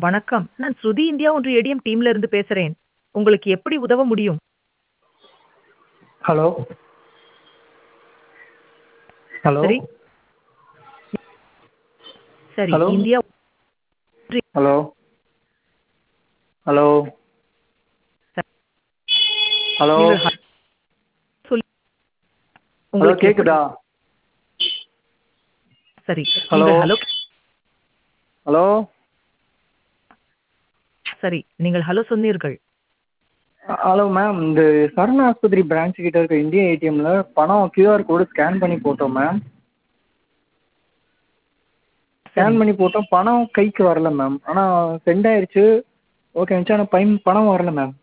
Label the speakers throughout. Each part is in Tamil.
Speaker 1: வணக்கம் நான் ஸ்ருதி இந்தியா ஒன்று ஏடிஎம் டீம்ல இருந்து பேசுறேன் உங்களுக்கு எப்படி உதவ முடியும்
Speaker 2: ஹலோ ஹலோ
Speaker 1: சரி சரி
Speaker 2: Hello?
Speaker 1: India
Speaker 2: hello hello hello
Speaker 1: நீங்கள் ஹ- சொல்லி
Speaker 2: ஹலோ
Speaker 1: உங்களுக்கு எப்படி-
Speaker 2: கேக்குதா
Speaker 1: சரி
Speaker 2: Hello?
Speaker 1: நீங்கள் ஹலோ
Speaker 2: ஹலோ
Speaker 1: சரி நீங்கள் ஹலோ சொன்னீர்கள்
Speaker 2: ஹலோ மேம் இந்த சரண ஆஸ்பத்திரி பிரான்ச் கிட்ட இருக்க இந்தியா ஏடிஎம்ல பணம் கியூஆர் கோடு ஸ்கேன் பண்ணி போட்டோம் மேம் ஸ்கேன் பண்ணி போட்டோம் பணம் கைக்கு வரல மேம் ஆனால் சென்ட் ஆயிருச்சு ஓகே இருந்துச்சு ஆனால் பைன் பணம் வரல மேம்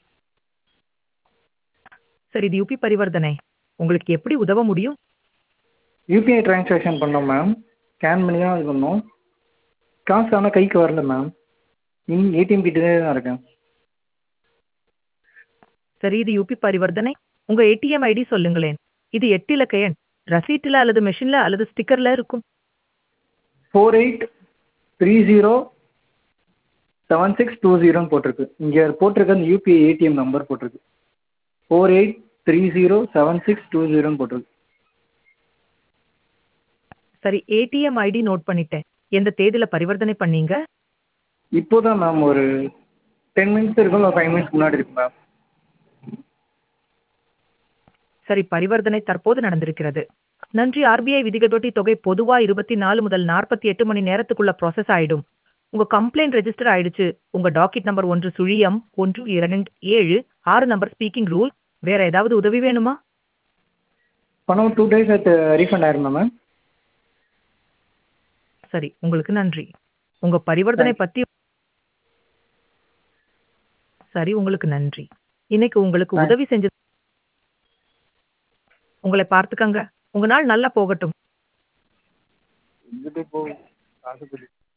Speaker 1: சரி இது யூபி பரிவர்த்தனை உங்களுக்கு எப்படி உதவ முடியும்
Speaker 2: யூபிஐ டிரான்சாக்ஷன் பண்ணோம் மேம் ஸ்கேன் பண்ணி தான் இது பண்ணோம் காசு ஆனால் கைக்கு வரல மேம் இன் ஏடிஎம் கிட்டே தான் இருக்கேன்
Speaker 1: சரி இது யூபி பரிவர்த்தனை உங்க ஏடிஎம் ஐடி சொல்லுங்களேன் இது எட்டு இலக்க எண் ரசீட்டுல அல்லது மெஷின்ல அல்லது ஸ்டிக்கர்ல இருக்கும்
Speaker 2: four eight three zero seven six two ஜீரோன்னு போட்டிருக்கு இங்கே போட்டிருக்க அந்த யூபிஐ ஏடிஎம் நம்பர் போட்டிருக்கு four eight three zero seven six two ஜீரோன்னு போட்டிருக்கு
Speaker 1: சரி ஏடிஎம் ஐடி நோட் பண்ணிட்டேன் எந்த தேதியில பரிவர்த்தனை பண்ணீங்க
Speaker 2: இப்போ தான் மேம் ஒரு டென் மினிட்ஸ் இருக்கும் இல்லை ஃபைவ் மினிட்ஸ் முன்னாடி இருக்கு மேம்
Speaker 1: சரி பரிவர்த்தனை தற்போது நடந்திருக்கிறது நன்றி ஆர்பிஐ விதிகள் தொகை பொதுவா இருபத்தி நாலு முதல் நாற்பத்தி எட்டு மணி நேரத்துக்குள்ள ப்ராசஸ் ஆயிடும் உங்க கம்ப்ளைண்ட் ரெஜிஸ்டர் ஆயிடுச்சு உங்க டாக்கெட் நம்பர் ஒன்று சுழியம் ஒன்று இரண்டு ஏழு ஆறு நம்பர் ஸ்பீக்கிங் ரூல் வேற ஏதாவது உதவி வேணுமா
Speaker 2: பணம் டூ டேஸ் ஆச்சு ரீஃபண்ட் ஆயிருமா மேம்
Speaker 1: சரி உங்களுக்கு நன்றி உங்க பரிவர்த்தனை பத்தி சரி உங்களுக்கு நன்றி இன்னைக்கு உங்களுக்கு
Speaker 2: Thank-
Speaker 1: உதவி செஞ்சது உங்களை பார்த்துக்கங்க உங்க நாள் நல்லா போகட்டும்
Speaker 2: இருந்துட்டு போ காசு